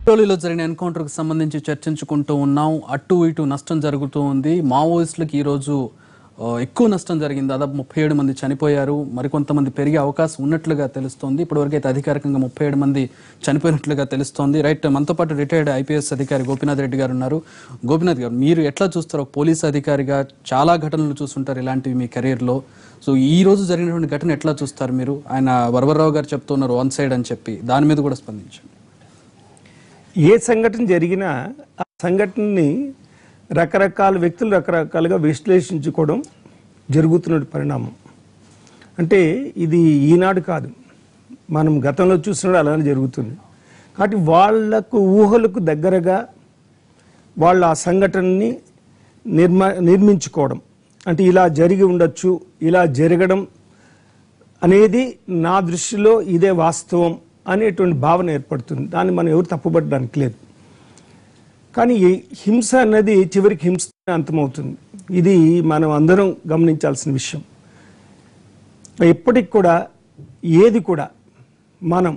టోలీలో జరిగిన ఎన్కౌంటర్కి సంబంధించి చర్చించుకుంటూ ఉన్నాం అటు ఇటు నష్టం జరుగుతూ ఉంది మావోయిస్టులకు ఈరోజు ఆ, ఎక్కువ నష్టం జరిగింది దాదాపు ముప్పై ఏడు మంది చనిపోయారు మరికొంతమంది పెరిగే అవకాశం ఉన్నట్లుగా తెలుస్తోంది ఇప్పటివరకు అయితే అధికారికంగా ముప్పై ఏడు మంది చనిపోయినట్లుగా తెలుస్తోంది రైట్ మనతో పాటు రిటైర్డ్ ఐపీఎస్ అధికారి గోపీనాథ్ రెడ్డి గారు ఉన్నారు గోపీనాథ్ గారు మీరు ఎట్లా చూస్తారు ఒక పోలీస్ అధికారిగా చాలా ఘటనలు చూస్తుంటారు ఇలాంటివి మీ కెరీర్లో సో ఈ రోజు జరిగినటువంటి ఘటన ఎట్లా చూస్తారు మీరు ఆయన వరవరరావు గారు చెప్తున్నారు వన్ సైడ్ అని చెప్పి దాని మీద కూడా స్పందించండి ఏ సంఘటన జరిగినా ఆ సంఘటనని రకరకాల వ్యక్తులు రకరకాలుగా విశ్లేషించుకోవడం జరుగుతున్న పరిణామం అంటే ఇది ఈనాడు కాదు మనం గతంలో చూసినప్పుడు అలానే జరుగుతుంది కాబట్టి వాళ్లకు ఊహలకు దగ్గరగా వాళ్ళు ఆ సంఘటనని నిర్మ నిర్మించుకోవడం అంటే ఇలా జరిగి ఉండొచ్చు ఇలా జరగడం అనేది నా దృష్టిలో ఇదే వాస్తవం అనేటువంటి భావన ఏర్పడుతుంది దాన్ని మనం ఎవరు తప్పుపడడానికి లేదు కానీ ఈ హింస అన్నది చివరికి హింస అంతమవుతుంది ఇది మనం అందరం గమనించాల్సిన విషయం ఎప్పటికి కూడా ఏది కూడా మనం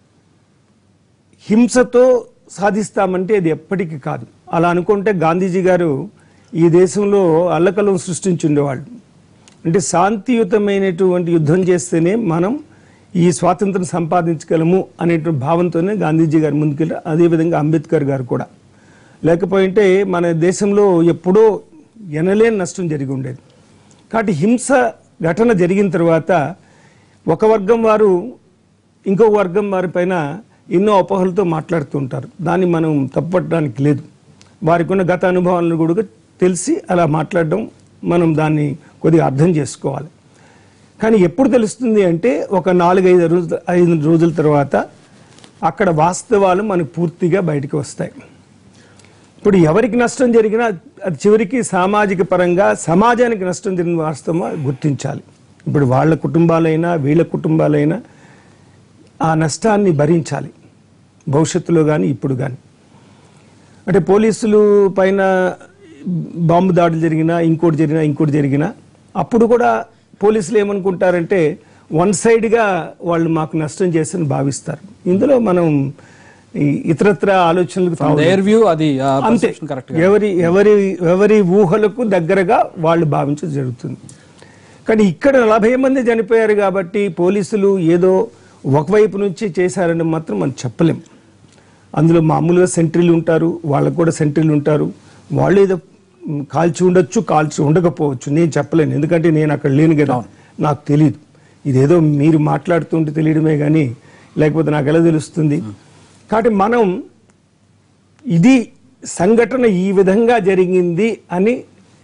హింసతో సాధిస్తామంటే అది ఎప్పటికీ కాదు అలా అనుకుంటే గాంధీజీ గారు ఈ దేశంలో అల్లకలం సృష్టించుండేవాళ్ళు అంటే శాంతియుతమైనటువంటి యుద్ధం చేస్తేనే మనం ఈ స్వాతంత్రం సంపాదించగలము అనేటువంటి భావంతోనే గాంధీజీ గారు ముందుకెళ్ళారు అదేవిధంగా అంబేద్కర్ గారు కూడా లేకపోయింటే మన దేశంలో ఎప్పుడో ఎనలేని నష్టం జరిగి ఉండేది కాబట్టి హింస ఘటన జరిగిన తర్వాత ఒక వర్గం వారు ఇంకో వర్గం వారి పైన ఎన్నో అపోహలతో మాట్లాడుతుంటారు దాన్ని మనం తప్పట్టడానికి లేదు వారికి ఉన్న గత అనుభవాలను కూడా తెలిసి అలా మాట్లాడడం మనం దాన్ని కొద్దిగా అర్థం చేసుకోవాలి కానీ ఎప్పుడు తెలుస్తుంది అంటే ఒక నాలుగైదు రోజుల ఐదు రోజుల తర్వాత అక్కడ వాస్తవాలు మనకు పూర్తిగా బయటకు వస్తాయి ఇప్పుడు ఎవరికి నష్టం జరిగినా అది చివరికి సామాజిక పరంగా సమాజానికి నష్టం జరిగిన వాస్తవం గుర్తించాలి ఇప్పుడు వాళ్ళ కుటుంబాలైనా వీళ్ళ కుటుంబాలైనా ఆ నష్టాన్ని భరించాలి భవిష్యత్తులో కానీ ఇప్పుడు కానీ అంటే పోలీసులు పైన బాంబు దాడులు జరిగినా ఇంకోటి జరిగినా ఇంకోటి జరిగినా అప్పుడు కూడా పోలీసులు ఏమనుకుంటారంటే వన్ సైడ్గా వాళ్ళు మాకు నష్టం చేసని భావిస్తారు ఇందులో మనం ఈ ఇతరత్ర ఆలోచనలకు తావు దేర్ వ్యూ అది అంతే కరెక్ట్ ఎవరి ఎవరి ఎవరి ఊహలకు దగ్గరగా వాళ్ళు భావించడం జరుగుతుంది కానీ ఇక్కడ నలభై మంది చనిపోయారు కాబట్టి పోలీసులు ఏదో ఒకవైపు నుంచి చేశారని మాత్రం మనం చెప్పలేం అందులో మామూలుగా సెంట్రీలు ఉంటారు వాళ్ళకు కూడా సెంట్రీలు ఉంటారు వాళ్ళు ఏదో మ్, కాల్చి ఉండొచ్చు కాల్చి ఉండకపోవచ్చు నేను చెప్పలేను ఎందుకంటే నేను అక్కడ లేను కదా నాకు తెలియదు ఇదేదో మీరు మాట్లాడుతుంటే తెలియడమే కానీ లేకపోతే నాకు ఎలా తెలుస్తుంది కాబట్టి మనం ఇది సంఘటన ఈ విధంగా జరిగింది అని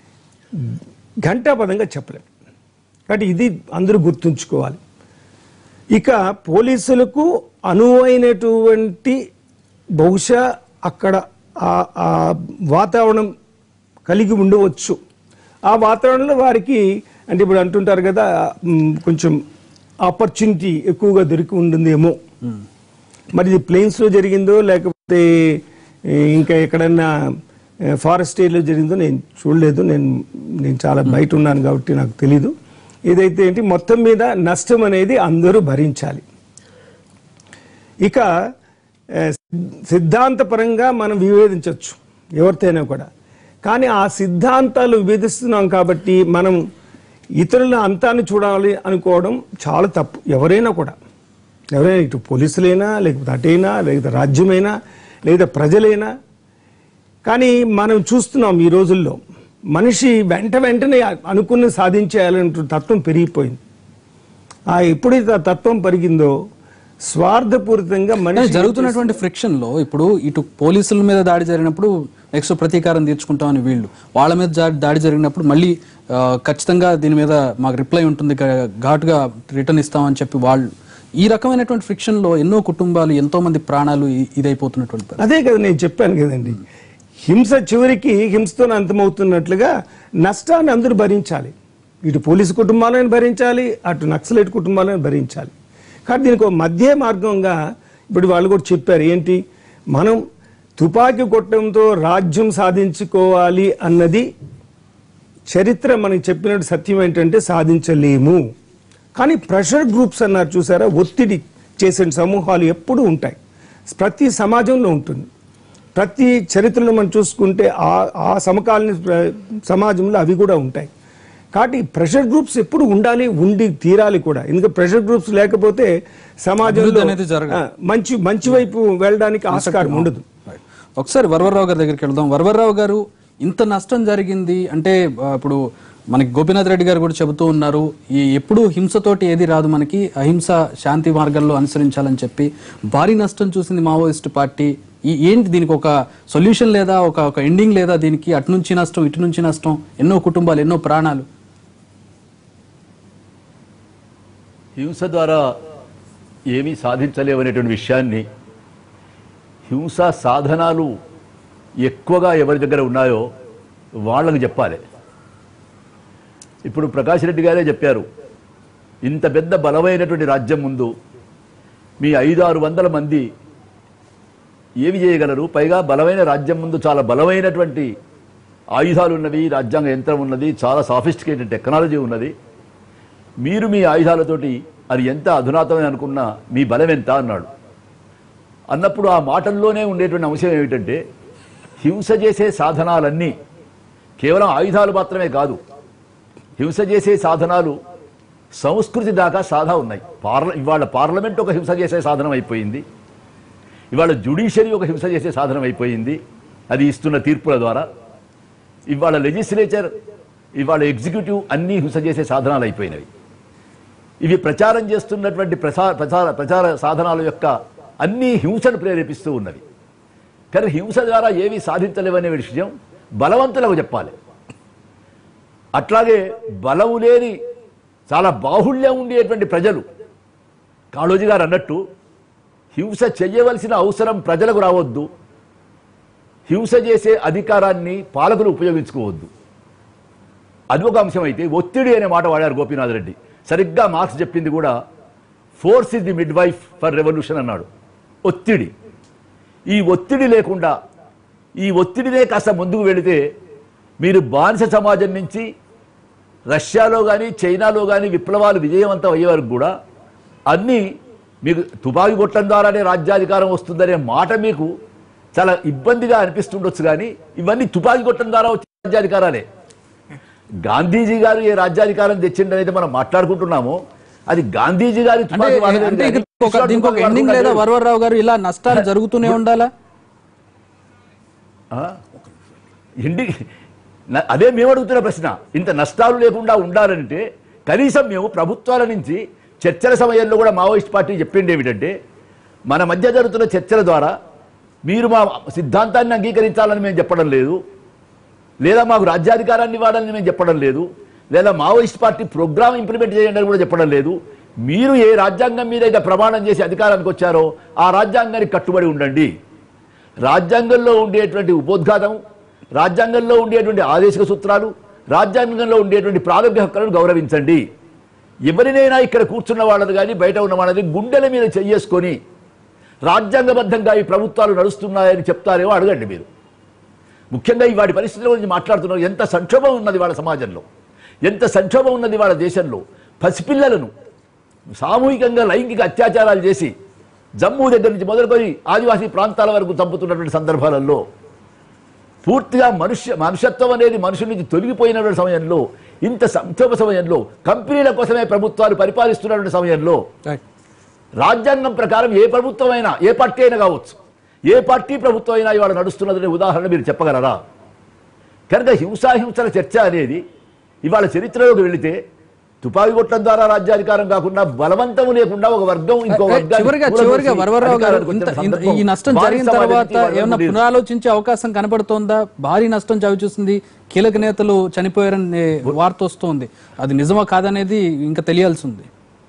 ఘంటాపదంగా చెప్పలేం కాబట్టి ఇది అందరూ గుర్తుంచుకోవాలి ఇక పోలీసులకు అనువైనటువంటి బహుశా అక్కడ ఆ- ఆ వాతావరణం కలిగి ఉండవచ్చు ఆ వాతావరణంలో వారికి అంటే ఇప్పుడు అంటుంటారు కదా మ్, కొంచెం ఆపర్చునిటీ ఎక్కువగా దొరికి ఉంటుందేమో మరి ఇది ప్లేన్స్ లో జరిగిందో లేకపోతే ఏ, ఇంకా ఎక్కడన్నా ఫారెస్ట్ ఏరియాలో జరిగిందో నేను చూడలేదు నేను నేను చాలా బయట ఉన్నాను కాబట్టి నాకు తెలీదు ఏదైతే ఏంటి మొత్తం మీద నష్టం అనేది అందరూ భరించాలి ఇక ఏ, సిద్ధాంతపరంగా మనం వివేదించవచ్చు ఎవరితోనైనా కూడా కానీ ఆ సిద్ధాంతాలు విభేదిస్తున్నాం కాబట్టి మనం ఇతరుల అంతాన్ని చూడాలి అనుకోవడం చాలా తప్పు ఎవరైనా కూడా ఎవరైనా ఇటు పోలీసులైనా లేకపోతే అటైనా లేకపోతే రాజ్యమైనా లేదా ప్రజలైనా కానీ మనం చూస్తున్నాం ఈ రోజుల్లో మనిషి వెంట వెంటనే అనుకుని సాధించేయాలనే తత్వం పెరిగిపోయింది ఆ ఎప్పుడైతే ఆ తత్వం పెరిగిందో స్వార్థపూరితంగా కానీ మనిషి జరుగుతున్నటువంటి ఫ్రిక్షన్ లో ఇప్పుడు ఇటు పోలీసుల మీద దాడి జరిగినప్పుడు నెక్స్ట్ ప్రతీకారం తీర్చుకుంటామని వీళ్ళు వాళ్ళ మీద జా- దాడి జరిగినప్పుడు మళ్ళీ ఆ, ఖచ్చితంగా దీని మీద మాకు రిప్లై ఉంటుంది గా- ఘాటుగా రిటర్న్ ఇస్తామని చెప్పి వాళ్ళు ఈ రకమైనటువంటి ఫ్రిక్షన్ లో ఎన్నో కుటుంబాలు ఎంతో మంది ప్రాణాలు ఇ- ఇదైపోతున్నటువంటి పరిస్థితి. అదే కదా నేను చెప్పాను కదండి హింస చివరికి హింసతో అంతమవుతున్నట్లుగా నష్టాన్ని అందరూ భరించాలి ఇటు పోలీసు కుటుంబాలను భరించాలి అటు నక్సలైట్ కుటుంబాలను భరించాలి కానీ దీనికి ఒక మధ్య మార్గంగా ఇప్పుడు వాళ్ళు కూడా చెప్పారు ఏంటి మనం తుపాకీ కొట్టడంతో రాజ్యం సాధించుకోవాలి అన్నది చరిత్ర మనకి చెప్పినట్టు సత్యం ఏంటంటే సాధించలేము కానీ ప్రెషర్ గ్రూప్స్ అన్నారు చూసారా ఒత్తిడి చేసే సమూహాలు ఎప్పుడూ ఉంటాయి ప్రతి సమాజంలో ఉంటుంది ప్రతి చరిత్రను మనం చూసుకుంటే ఆ ఆ సమకాలీన ప్ర- సమాజంలో అవి కూడా ఉంటాయి కాబట్టి ప్రెషర్ గ్రూప్స్ ఎప్పుడు ఉండాలి ఉండి తీరాలి కూడా ఎందుకంటే ప్రెషర్ గ్రూప్స్ లేకపోతే సమాజంలో అభివృద్ధి అనేది జరగదు. ఆ, మంచి మంచి వైపు వెళ్ళడానికి ఆస్కారం ఉండదు Right. ఒకసారి వరవరరావు గారి దగ్గరికి వెళ్దాం వరవరరావు గారు ఇంత నష్టం జరిగింది అంటే ఆ, ఇప్పుడు మనకి గోపీనాథ్ రెడ్డి గారు కూడా చెబుతూ ఉన్నారు ఈ ఎప్పుడు హింసతోటి ఏది రాదు మనకి అహింస శాంతి మార్గంలో అనుసరించాలని చెప్పి భారీ నష్టం చూసింది మావోయిస్ట్ పార్టీ ఈ ఏంటి దీనికి ఒక సొల్యూషన్ లేదా ఒక ఒక ఎండింగ్ లేదా దీనికి అటు నుంచి నష్టం ఇటు నుంచి నష్టం ఎన్నో కుటుంబాలు ఎన్నో ప్రాణాలు హింస ద్వారా ఏమీ సాధించలేవనేటువంటి విషయాన్ని హింస సాధనాలు ఎక్కువగా ఎవరి దగ్గర ఉన్నాయో వాళ్ళకు చెప్పాలి ఇప్పుడు ప్రకాష్ రెడ్డి గారే చెప్పారు ఇంత పెద్ద బలమైనటువంటి రాజ్యం ముందు మీ ఐదు ఆరు వందల మంది ఏమి చేయగలరు పైగా బలమైన రాజ్యం ముందు చాలా బలమైనటువంటి ఆయుధాలు ఉన్నవి రాజ్యాంగ యంత్రం ఉన్నది చాలా సాఫిస్టికేటెడ్ టెక్నాలజీ ఉన్నది మీరు మీ ఆయుధాలతోటి అది ఎంత అధునాతమని అనుకున్నా మీ బలం ఎంత అన్నాడు అన్నప్పుడు ఆ మాటల్లోనే ఉండేటువంటి అంశం ఏమిటంటే హింస చేసే సాధనాలన్నీ కేవలం ఆయుధాలు మాత్రమే కాదు హింస చేసే సాధనాలు సంస్కృతి దాకా సాధా ఉన్నాయి పార్ల ఇవాళ పార్లమెంట్ ఒక హింస చేసే సాధనం అయిపోయింది ఇవాళ జుడిషియరీ ఒక హింస చేసే సాధనం అయిపోయింది అది ఇస్తున్న తీర్పుల ద్వారా ఇవాళ లెజిస్లేచర్ ఇవాళ ఎగ్జిక్యూటివ్ అన్నీ హింస చేసే సాధనాలు అయిపోయినవి ఇవి ప్రచారం చేస్తున్నటువంటి ప్రసార ప్రచార ప్రచార సాధనాల యొక్క అన్ని హింసను ప్రేరేపిస్తూ ఉన్నవి కానీ హింస ద్వారా ఏమీ సాధించలేవనే విషయం బలవంతులకు చెప్పాలి అట్లాగే బలము లేని చాలా బాహుళ్యం ఉండేటువంటి ప్రజలు కాళోజీ గారు అన్నట్టు హింస చెయ్యవలసిన అవసరం ప్రజలకు రావద్దు హింస చేసే అధికారాన్ని పాలకులు ఉపయోగించుకోవద్దు అది ఒక అంశం అయితే ఒత్తిడి అనే మాట వాడారు గోపీనాథ్ రెడ్డి సరిగ్గా మార్క్స్ చెప్పింది కూడా force is the midwife for revolution అన్నాడు ఒత్తిడి ఈ ఒత్తిడి లేకుండా ఈ ఒత్తిడినే కాస్త ముందుకు వెళితే మీరు బానిస సమాజం నుంచి రష్యాలో కానీ చైనాలో కానీ విప్లవాలు విజయవంతం అయ్యే వరకు కూడా అన్నీ మీకు తుపాకీ కొట్టడం ద్వారానే రాజ్యాధికారం వస్తుందనే మాట మీకు చాలా ఇబ్బందిగా అనిపిస్తుండొచ్చు కానీ ఇవన్నీ తుపాకీ కొట్టడం ద్వారా వచ్చే రాజ్యాధికారాలే గాంధీజీ గారు ఏ రాజ్యాధికారం తెచ్చిండనైతే మనం మాట్లాడుకుంటున్నామో అది గాంధీజీ గారి అంటే తుపాకీ వాడలేదు అంటే కానీ ఇది ఒక దీనికి ఒక ఎండింగ్ లేదా వరవరరావు గారు ఇలా నష్టాలు జరుగుతూనే ఉండాలా ఆ? ఎండి న- అదే మేము అడుగుతున్న ప్రశ్న ఇంత నష్టాలు లేకుండా ఉండాలంటే కనీసం మేము ప్రభుత్వాల నుంచి చర్చల సమయంలో కూడా మావోయిస్ట్ పార్టీ చెప్పింది ఏమిటంటే మన మధ్య జరుగుతున్న చర్చల ద్వారా మీరు మా సిద్ధాంతాన్ని అంగీకరించాలని మేము చెప్పడం లేదు లేదా మాకు రాజ్యాధికారాన్ని ఇవ్వాలని మేము చెప్పడం లేదు లేదా మావోయిస్ట్ పార్టీ ప్రోగ్రామ్ ఇంప్లిమెంట్ చేయండి అని కూడా చెప్పడం లేదు మీరు ఏ రాజ్యాంగం మీద అయితే ప్రమాణం చేసి అధికారానికి వచ్చారో ఆ రాజ్యాంగానికి కట్టుబడి ఉండండి రాజ్యాంగంలో ఉండేటువంటి ఉపోద్ఘాతం రాజ్యాంగంలో ఉండేటువంటి ఆదేశిక సూత్రాలు రాజ్యాంగంలో ఉండేటువంటి ప్రాథమిక హక్కులను గౌరవించండి ఎవరినైనా ఇక్కడ కూర్చున్న వాళ్ళని కానీ బయట ఉన్న వాళ్ళని గుండెల మీద చెయ్యేసుకొని రాజ్యాంగబద్ధంగా ఈ ప్రభుత్వాలు నడుస్తున్నాయని చెప్తారేమో అడగండి మీరు ముఖ్యంగా ఈ వాటి పరిస్థితుల గురించి మాట్లాడుతున్నారు ఎంత సంక్షోభం ఉన్నది వాళ్ళ సమాజంలో ఎంత సంక్షోభం ఉన్నది వాళ్ళ దేశంలో పసిపిల్లలను సామూహికంగా లైంగిక అత్యాచారాలు చేసి జమ్మూ దగ్గర నుంచి మొదలుకొని ఆదివాసీ ప్రాంతాల వరకు చంపుతున్నటువంటి సందర్భాలలో పూర్తిగా మనుష్య మనుషత్వం అనేది మనుషుల నుంచి తొలగిపోయినటువంటి సమయంలో ఇంత సంక్షోభ సమయంలో కంపెనీల కోసమే ప్రభుత్వాలు పరిపాలిస్తున్నటువంటి సమయంలో రాజ్యాంగం ప్రకారం ఏ ప్రభుత్వం అయినా ఏ పార్టీ అయినా కావచ్చు ఏ పార్టీ ప్రభుత్వం అయినా ఇవాళ నడుస్తున్నదనే ఉదాహరణ మీరు చెప్పగలరా కనుక హింసాహింసల చర్చ అనేది ఇవాళ చరిత్రలోకి వెళితే తుపాకీ కొట్టడం ద్వారా రాజ్యాధికారం కాకుండా బలవంతం లేకుండా ఒక వర్గం ఇంకో వర్గాన్ని చివరిగా కూలదోసి చివరిగా వరవరరావు గారు అధికారానికి ఇంత వచ్చిన ఇంత- ఈ సందర్భం నష్టం భారీ జరిగిన సమాజం తర్వాత నుంచి వాళ్ళకు ఏమైనా ఉండేది. పునరాలోచించే అవకాశం కనపడుతోందా భారీ నష్టం చవిచూసింది కీలక నేతలు చనిపోయారనే వార్త వస్తోంది అది నిజమా కాదనేది ఇంకా తెలియాల్సి ఉంది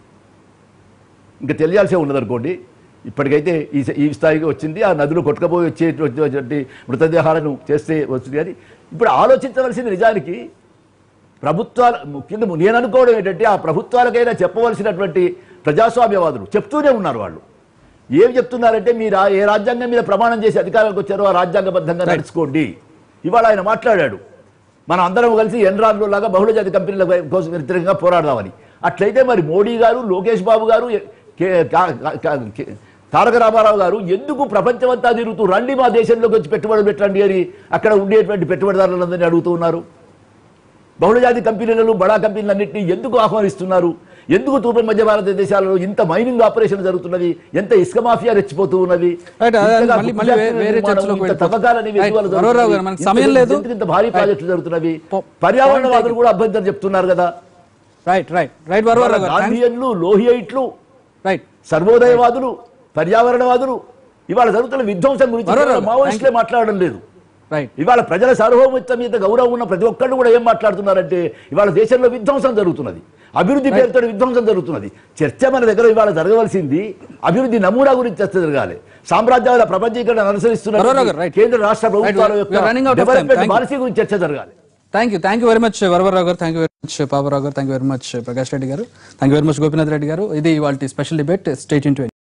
ఇంకా తెలియాల్సే ఉన్నదనుకోండి ఇప్పటికైతే ఈ ఈ స్థాయికి వచ్చింది ఆ నదులు కొట్టుకపోయి వచ్చేటువంటి మృతదేహాలను చేస్తే వచ్చింది కానీ ఇప్పుడు ఆలోచించవలసింది నిజానికి ప్రభుత్వాల ముఖ్యంగా నేను అనుకోవడం ఏంటంటే ఆ ప్రభుత్వాలకైనా చెప్పవలసినటువంటి ప్రజాస్వామ్యవాదులు చెప్తూనే ఉన్నారు వాళ్ళు ఏమి చెప్తున్నారంటే మీరు ఆ- ఏ రాజ్యాంగం మీద ప్రమాణం చేసి అధికారంలోకి వచ్చారో ఆ రాజ్యాంగబద్ధంగా నడుచుకోండి ఇవాళ ఆయన మాట్లాడాడు మనం అందరం కలిసి ఎన్రాన్లో లాగా బహుళజాతి కంపెనీల కోసం వ్యతిరేకంగా పోరాడదామని అట్లయితే మరి మోడీ గారు లోకేష్ బాబు గారు కే- కా- కా- కే- తారక రామారావు గారు ఎందుకు ప్రపంచమంతా తిరుగుతూ రండి మా దేశంలోకి వచ్చి పెట్టుబడులు పెట్టండి అని అక్కడ ఉండేటువంటి పెట్టుబడిదారులందరినీ అడుగుతూ ఉన్నారు బహుళజాతి కంపెనీలను బడా కంపెనీలన్నింటినీ ఎందుకు ఆహ్వానిస్తున్నారు ఎందుకు తూర్పు మధ్య భారతదేశాలలో ఇంత మైనింగ్ ఆపరేషన్ జరుగుతున్నది ఎంత ఇసుక మాఫియా రెచ్చిపోతూ ఉన్నది Right, అదే, ఇంతగా మళ్ళీ- గుప్త మళ్ళీ వే- ఫ్యాక్టరీల వేరే నిర్మాణం, చర్చలోకి ఇంత వెళ్ళిపోతాం. తవ్వకాలని Right, వెలువలు వరవరావు గారు, జరుగుతున్నవి, మనకు ఇంత సమయం లేదు. ఎందుకు ఇంత భారీ ప్రాజెక్టులు జరుగుతున్నవి Po- పర్యావరణవాదులు కూడా అభ్యంతరం చెప్తున్నారు కదా రైట్ రైట్ రైట్ వరవరావు గారు థాంక్స్. గాంధీయన్లు లోహియైట్లు రైట్ సర్వోదయవాదులు పర్యావరణవాదులు ఇవాళ జరుగుతున్న విధ్వంసం గురించి వరవరావు కేవలం గారు, మావోయిస్టులే మాట్లాడడం లేదు రైట్ ఇవాళ ప్రజల సార్వభౌమత్వం మీద గౌరవం ఉన్న ప్రతి ఒక్కళ్ళు కూడా ఏం మాట్లాడుతున్నారంటే ఇవాళ దేశంలో విధ్వంసం జరుగుతున్నది అభివృద్ధి పేరుతో విధ్వంసం జరుగుతున్నది చర్చ మన దగ్గర ఇవాళ జరగవలసింది అభివృద్ధి నమూనా గురించి చర్చ జరగాలి సామ్రాజ్యాల ప్రపంచీకరణ అనుసరిస్తున్న వరవరావు గారు, right. కేంద్ర రాష్ట్ర ప్రభుత్వాల Right, యొక్క we are running out of time. Development Thank you. Policy గురించి చర్చ జరగాలి thank you thank you very much Varavara Rao గారు thank you very much Paparao గారు thank you very much Prakash Reddy గారు thank you very much Gopinath Reddy గారు ఇది వాళ్ళ స్పెషల్ డిబేట్ స్టేట్ ఇంటూ